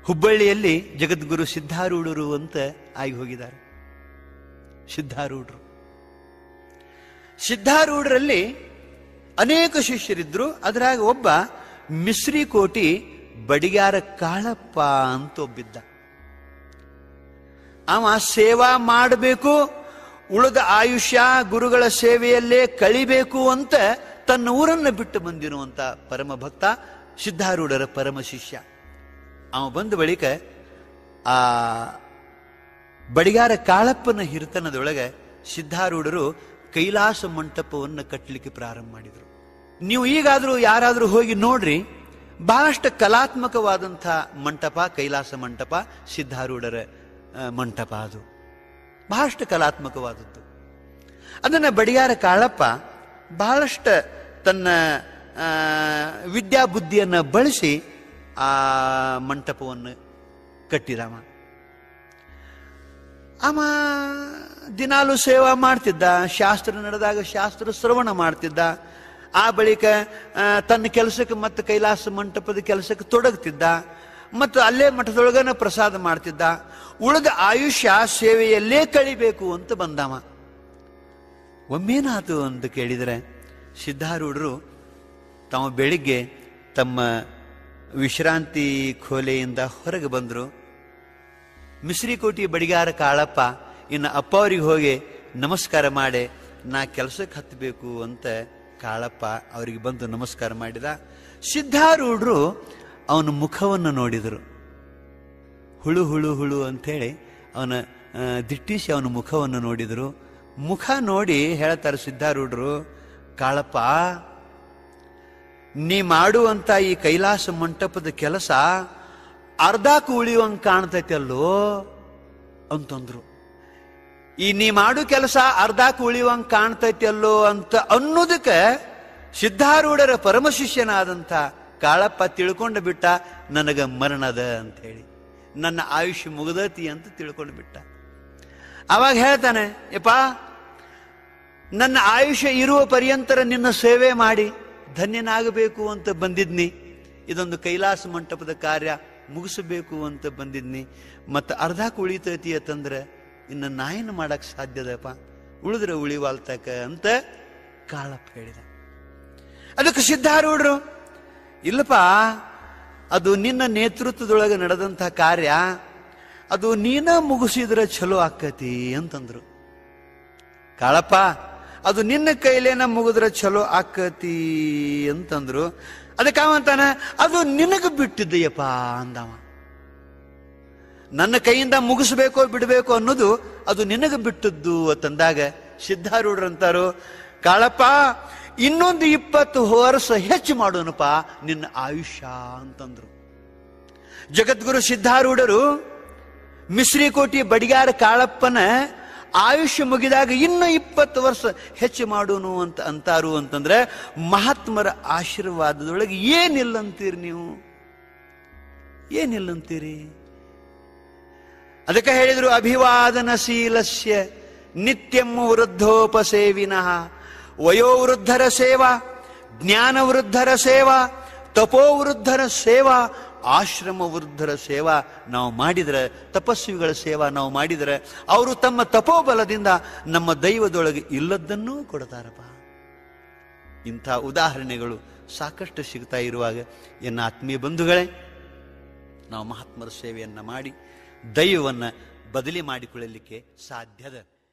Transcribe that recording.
ಹುಬ್ಬಳ್ಳಿಯಲ್ಲಿ ಜಗದ್ಗುರು ಸಿದ್ಧಾರೂಢರು ಅಂತ ಆಗಿ ಹೋಗಿದ್ದಾರೆ ಸಿದ್ಧಾರೂಢರು ಸಿದ್ಧಾರೂಢರಲ್ಲಿ ಅನೇಕ ಶಿಷ್ಯರಿದ್ರು ಅದರಾಗ ಒಬ್ಬ ಮಿಶ್ರಿ ಕೋಟಿ ಬಡಿಗಾರ ಕಾಳಪ್ಪ ಅಂತ ಒಬ್ಬಿದ್ದ ಅವ ಸೇವಾ ಮಾಡಬೇಕು ಉಳಿದ ಆಯುಷ್ಯ ಗುರುಗಳ ಸೇವೆಯಲ್ಲೇ ಕಳಿಬೇಕು ಅಂತ ತನ್ನ ಊರನ್ನು ಬಿಟ್ಟು ಬಂದಿರುವಂತ ಪರಮ ಭಕ್ತ ಸಿದ್ಧಾರೂಢರ ಪರಮ ಶಿಷ್ಯ ಅವ ಬಂದ ಬಳಿಕ ಆ ಬಡಿಗಾರ ಕಾಳಪ್ಪನ ಹಿರಿತನದೊಳಗೆ ಸಿದ್ಧಾರೂಢರು ಕೈಲಾಸ ಮಂಟಪವನ್ನು ಕಟ್ಟಲಿಕ್ಕೆ ಪ್ರಾರಂಭ ಮಾಡಿದರು ನೀವು ಈಗಾದರೂ ಯಾರಾದರೂ ಹೋಗಿ ನೋಡ್ರಿ ಬಹಳಷ್ಟು ಕಲಾತ್ಮಕವಾದಂಥ ಮಂಟಪ ಕೈಲಾಸ ಮಂಟಪ ಸಿದ್ಧಾರೂಢರ ಆ, ಮಂಟಪ ಅದು ಬಹಳಷ್ಟು ಕಲಾತ್ಮಕವಾದದ್ದು ಅದನ್ನು ಬಡಿಯಾರ ಕಾಳಪ್ಪ ಬಹಳಷ್ಟು ತನ್ನ ಆ, ವಿದ್ಯಾಬುದ್ಧಿಯನ್ನು ಬಳಸಿ ಆ ಮಂಟಪವನ್ನು ಕಟ್ಟಿದವ ಅವ ದಿನಾಲು ಸೇವಾ ಮಾಡ್ತಿದ್ದ ಶಾಸ್ತ್ರ ನಡೆದಾಗ ಶಾಸ್ತ್ರ ಶ್ರವಣ ಮಾಡ್ತಿದ್ದ ಆ ಬಳಿಕ ಆ, ತನ್ನ ಕೆಲಸಕ್ಕೆ ಮತ್ತೆ ಕೈಲಾಸ ಮಂಟಪದ ಕೆಲಸಕ್ಕೆ ತೊಡಗ್ತಿದ್ದ ಮತ್ತು ಅಲ್ಲೇ ಮಠದೊಳಗನ ಪ್ರಸಾದ ಮಾಡ್ತಿದ್ದ ಉಳಿದ ಆಯುಷ್ಯ ಸೇವೆಯಲ್ಲೇ ಕಳಿಬೇಕು ಅಂತ ಬಂದವ ಒಮ್ಮೇನಾತು ಅಂತ ಕೇಳಿದರೆ ಸಿದ್ಧಾರೂಢರು ತಾವು ಬೆಳಿಗ್ಗೆ ತಮ್ಮ ವಿಶ್ರಾಂತಿ ಖೋಲೆಯಿಂದ ಹೊರಗೆ ಬಂದರು ಮಿಶ್ರಿಕೋಟಿ ಬಡಿಗಾರ ಕಾಳಪ್ಪ ಇನ್ನು ಅಪ್ಪ ಅವ್ರಿಗೆ ಹೋಗಿ ನಮಸ್ಕಾರ ಮಾಡಿ ನಾ ಕೆಲಸಕ್ಕೆ ಹತ್ತಬೇಕು ಅಂತ ಕಾಳಪ್ಪ ಅವರಿಗೆ ಬಂದು ನಮಸ್ಕಾರ ಮಾಡಿದ ಸಿದ್ಧಾರೂಢರು ಅವನ ಮುಖವನ್ನು ನೋಡಿದರು ಹುಳು ಹುಳು ಹುಳು ಅಂಥೇಳಿ ಅವನ ಆ, ದಿಟ್ಟಿಸಿ ಅವನ ಮುಖವನ್ನು ನೋಡಿದರು ಮುಖ ನೋಡಿ ಹೇಳ್ತಾರೆ ಸಿದ್ಧಾರೂಢರು ಕಾಳಪ್ಪ ನೀ ಮಾಡುವಂತ ಈ ಕೈಲಾಸ ಮಂಟಪದ ಕೆಲಸ ಅರ್ಧಕ್ಕೆ ಉಳಿಯುವಂಗೆ ಕಾಣ್ತೈತಲ್ಲೋ ಅಂತಂದ್ರು ಈ ನೀ ಮಾಡು ಕೆಲಸ ಅರ್ಧಕ್ಕೆ ಉಳಿಯುವಂಗೆ ಕಾಣ್ತೈತಲ್ಲೋ ಅಂತ ಅನ್ನೋದಕ್ಕೆ ಸಿದ್ಧಾರೂಢರ ಪರಮ ಶಿಷ್ಯನಾದಂಥ ಕಾಳಪ್ಪ ತಿಳ್ಕೊಂಡು ಬಿಟ್ಟ ನನಗ ಮರಣದ ಅಂತ ಹೇಳಿ ನನ್ನ ಆಯುಷ್ಯ ಮುಗದತಿ ಅಂತ ತಿಳ್ಕೊಂಡು ಬಿಟ್ಟ ಅವಾಗ ಹೇಳ್ತಾನೆ ಯಪ್ಪ ನನ್ನ ಆಯುಷ್ಯ ಇರುವ ಪರ್ಯಂತರ ನಿನ್ನ ಸೇವೆ ಮಾಡಿ ಧನ್ಯನಾಗಬೇಕು ಅಂತ ಬಂದಿದ್ನಿ ಇದೊಂದು ಕೈಲಾಸ ಮಂಟಪದ ಕಾರ್ಯ ಮುಗಿಸಬೇಕು ಅಂತ ಬಂದಿದ್ನಿ ಮತ್ತು ಅರ್ಧಕ್ಕೆ ಉಳಿತೈತಿ ಅಂತಂದ್ರೆ ಇನ್ನು ನಾ ಏನು ಮಾಡಕ್ ಸಾಧ್ಯದಪ್ಪ ಉಳಿದ್ರೆ ಉಳಿವಾಲ್ತಕ ಅಂತ ಕಾಳಪ್ಪ ಹೇಳಿದ ಅದಕ್ಕೆ ಸಿದ್ಧಾರೂಢರು ಇಲ್ಲಪ್ಪ ಅದು ನಿನ್ನ ನೇತೃತ್ವದೊಳಗೆ ನಡೆದಂಥ ಕಾರ್ಯ ಅದು ನೀನ ಮುಗಿಸಿದ್ರೆ ಚಲೋ ಆಕ್ಕತಿ ಅಂತಂದ್ರು ಕಾಳಪ್ಪ ಅದು ನಿನ್ನ ಕೈಲೇನ ಮುಗಿದ್ರೆ ಚಲೋ ಆಕ್ಕತಿ ಅಂತಂದ್ರು ಅದಕ್ಕೆ ಅವಂತಾನ ಅದು ನಿನಗೆ ಬಿಟ್ಟಿದ್ದಯ್ಯಪ್ಪ ಅಂದವ ನನ್ನ ಕೈಯಿಂದ ಮುಗಿಸ್ಬೇಕೋ ಬಿಡಬೇಕು ಅನ್ನೋದು ಅದು ನಿನಗೆ ಬಿಟ್ಟದ್ದು ಅಂತಂದಾಗ ಸಿದ್ಧಾರೂಢರಂತಾರು ಕಾಳಪ್ಪ ಇನ್ನೊಂದು ಇಪ್ಪತ್ತು ವರ್ಷ ಹೆಚ್ಚು ಮಾಡೋಣಪ್ಪ ನಿನ್ನ ಆಯುಷ್ಯ ಅಂತಂದ್ರು ಜಗದ್ಗುರು ಸಿದ್ಧಾರೂಢರು ಮಿಶ್ರಿಕೋಟಿ ಬಡಿಗಾರ ಕಾಳಪ್ಪನ ಆಯುಷ್ಯ ಮುಗಿದಾಗ ಇನ್ನು ಇಪ್ಪತ್ತು ವರ್ಷ ಹೆಚ್ಚು ಮಾಡೋನು ಅಂತ ಅಂತಾರು ಅಂತಂದ್ರೆ ಮಹಾತ್ಮರ ಆಶೀರ್ವಾದದೊಳಗೆ ಏನಿಲ್ಲ ಅಂತೀರಿ ನೀವು ಏನಿಲ್ಲಂತೀರಿ ಅದಕ್ಕೆ ಹೇಳಿದ್ರು ಅಭಿವಾದನಶೀಲಸ್ಯ ನಿತ್ಯಂ ವೃದ್ಧೋಪಸೇವಿನಃ ವಯೋವೃದ್ಧರ ಸೇವಾ ಜ್ಞಾನವೃದ್ಧರ ಸೇವಾ ತಪೋವೃದ್ಧರ ಸೇವಾ ಆಶ್ರಮ ವೃದ್ಧರ ಸೇವಾ ನಾವು ಮಾಡಿದರೆ ತಪಸ್ವಿಗಳ ಸೇವಾ ನಾವು ಮಾಡಿದರೆ ಅವರು ತಮ್ಮ ತಪೋಬಲದಿಂದ ನಮ್ಮ ದೈವದೊಳಗೆ ಇಲ್ಲದ್ದನ್ನೂ ಕೊಡ್ತಾರಪ್ಪ ಇಂಥ ಉದಾಹರಣೆಗಳು ಸಾಕಷ್ಟು ಸಿಗ್ತಾ ಇರುವಾಗ ಎನ್ನ ಆತ್ಮೀಯ ಬಂಧುಗಳೇ ನಾವು ಮಹಾತ್ಮರ ಸೇವೆಯನ್ನ ಮಾಡಿ ದೈವವನ್ನು ಬದಲಿ ಮಾಡಿಕೊಳ್ಳಲಿಕ್ಕೆ ಸಾಧ್ಯದ